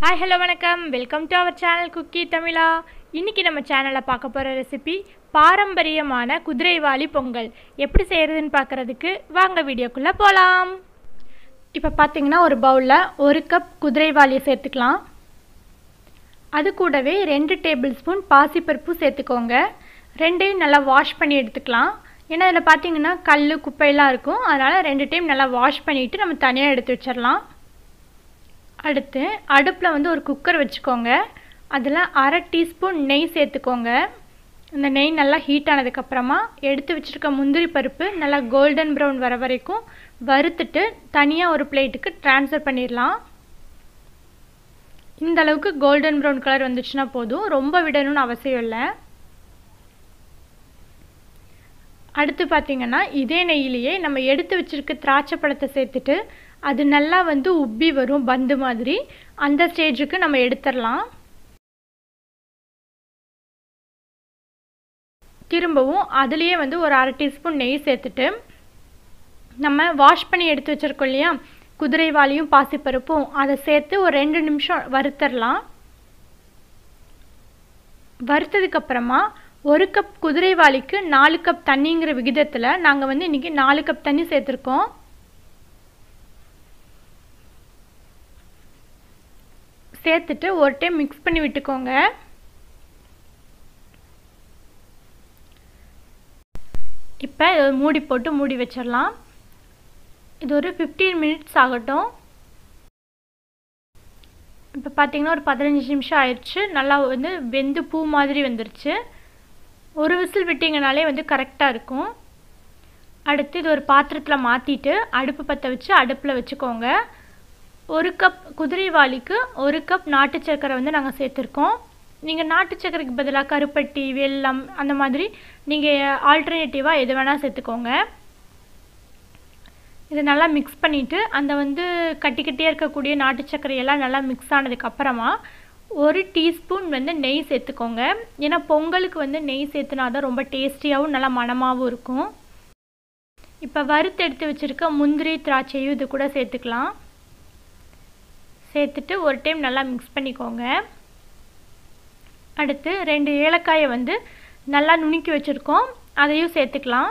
hi hello வணக்கம் welcome to our channel cookie தமிழா இன்றைக்கி நம்ம சேனலில் பார்க்க போகிற ரெசிபி பாரம்பரியமான குதிரைவாலி பொங்கல் எப்படி செய்கிறதுன்னு பார்க்குறதுக்கு வாங்க வீடியோக்குள்ளே போகலாம் இப்போ பார்த்தீங்கன்னா ஒரு பவுலில் ஒரு கப் குதிரைவாலியை சேர்த்துக்கலாம் அது கூடவே ரெண்டு டேபிள் ஸ்பூன் பாசிப்பருப்பு சேர்த்துக்கோங்க ரெண்டையும் நல்லா வாஷ் பண்ணி எடுத்துக்கலாம் ஏன்னா இதில் பார்த்தீங்கன்னா கல் குப்பையெல்லாம் இருக்கும் அதனால் ரெண்டு டைம் நல்லா வாஷ் பண்ணிவிட்டு நம்ம தனியாக எடுத்து வச்சிடலாம் அடுத்து அடுப்பில் வந்து ஒரு குக்கர் வச்சுக்கோங்க அதில் அரை டீஸ்பூன் நெய் சேர்த்துக்கோங்க இந்த நெய் நல்லா ஹீட் ஆனதுக்கப்புறமா எடுத்து வச்சுருக்க முந்திரி பருப்பு நல்லா கோல்டன் ப்ரௌன் வர வரைக்கும் வறுத்துட்டு தனியாக ஒரு பிளேட்டுக்கு ட்ரான்ஸ்ஃபர் பண்ணிடலாம் இந்த அளவுக்கு கோல்டன் ப்ரௌன் கலர் வந்துச்சுன்னா போதும் ரொம்ப விடணும்னு அவசியம் இல்லை அடுத்து பார்த்திங்கன்னா இதே நெய்யிலேயே நம்ம எடுத்து வச்சுருக்க திராட்சை பழத்தை சேர்த்துட்டு அது நல்லா வந்து உப்பி வரும் பந்து மாதிரி அந்த ஸ்டேஜுக்கு நம்ம எடுத்துடலாம் திரும்பவும் அதுலேயே வந்து ஒரு அரை டீஸ்பூன் நெய் சேர்த்துட்டு நம்ம வாஷ் பண்ணி எடுத்து வச்சுருக்கோம் இல்லையா குதிரைவாலியும் பாசிப்பருப்பும் அதை சேர்த்து ஒரு ரெண்டு நிமிஷம் வறுத்தரலாம் வறுத்ததுக்கப்புறமா ஒரு கப் குதிரைவாலிக்கு நாலு கப் தண்ணிங்கிற விகிதத்தில் நாங்கள் வந்து இன்றைக்கி நாலு கப் தண்ணி சேர்த்துருக்கோம் சேர்த்துட்டு ஒரு டைம் மிக்ஸ் பண்ணி விட்டுக்கோங்க இப்போ மூடி போட்டு மூடி வச்சிடலாம் இது ஒரு ஃபிஃப்டீன் மினிட்ஸ் ஆகட்டும் இப்போ பார்த்தீங்கன்னா ஒரு பதினஞ்சு நிமிஷம் ஆயிடுச்சு நல்லா வந்து வெந்து பூ மாதிரி வந்துருச்சு ஒரு விசில் விட்டிங்கனாலே வந்து கரெக்டாக இருக்கும் அடுத்து இது ஒரு பாத்திரத்தில் மாற்றிட்டு அடுப்பு பற்ற வச்சு அடுப்பில் வச்சுக்கோங்க ஒரு கப் குதிரைவாலிக்கு ஒரு கப் நாட்டு சர்க்கரை வந்து நாங்கள் சேர்த்துருக்கோம் நீங்கள் நாட்டு சர்க்கரைக்கு பதிலாக கருப்பட்டி வெல்லம் அந்த மாதிரி நீங்கள் ஆல்டர்னேட்டிவாக எது வேணால் சேர்த்துக்கோங்க இதை நல்லா மிக்ஸ் பண்ணிவிட்டு அந்த வந்து கட்டி கட்டியாக இருக்கக்கூடிய நாட்டு சர்க்கரையெல்லாம் நல்லா மிக்ஸ் ஆனதுக்கப்புறமா ஒரு டீஸ்பூன் வந்து நெய் சேர்த்துக்கோங்க ஏன்னா பொங்கலுக்கு வந்து நெய் சேர்த்துனா தான் ரொம்ப டேஸ்டியாகவும் நல்லா மணமாகவும் இருக்கும் இப்போ வறுத்து எடுத்து வச்சுருக்க முந்திரி திராட்சையும் இது கூட சேர்த்துக்கலாம் சேர்த்துட்டு ஒரு டைம் நல்லா மிக்ஸ் பண்ணிக்கோங்க அடுத்து ரெண்டு ஏலக்காயை வந்து நல்லா நுணுக்கி வச்சுருக்கோம் அதையும் சேர்த்துக்கலாம்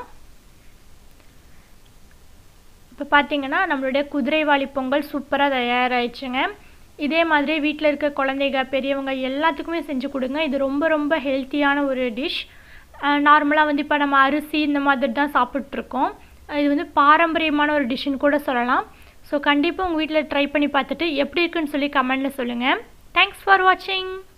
இப்போ பார்த்தீங்கன்னா நம்மளுடைய குதிரைவாலி பொங்கல் சூப்பராக தயாராகிடுச்சுங்க இதே மாதிரி வீட்டில் இருக்க குழந்தைங்க பெரியவங்க எல்லாத்துக்குமே செஞ்சு கொடுங்க இது ரொம்ப ரொம்ப ஹெல்த்தியான ஒரு டிஷ் நார்மலாக வந்து இப்போ நம்ம அரிசி இந்த மாதிரி தான் சாப்பிட்ருக்கோம் இது வந்து பாரம்பரியமான ஒரு டிஷ்ஷுன்னு கூட சொல்லலாம் ஸோ கண்டிப்பாக உங்கள் வீட்டில் ட்ரை பண்ணி பார்த்துட்டு எப்படி இருக்குன்னு சொல்லி கமெண்டில் சொல்லுங்கள் தேங்க்ஸ் ஃபார் வாட்சிங்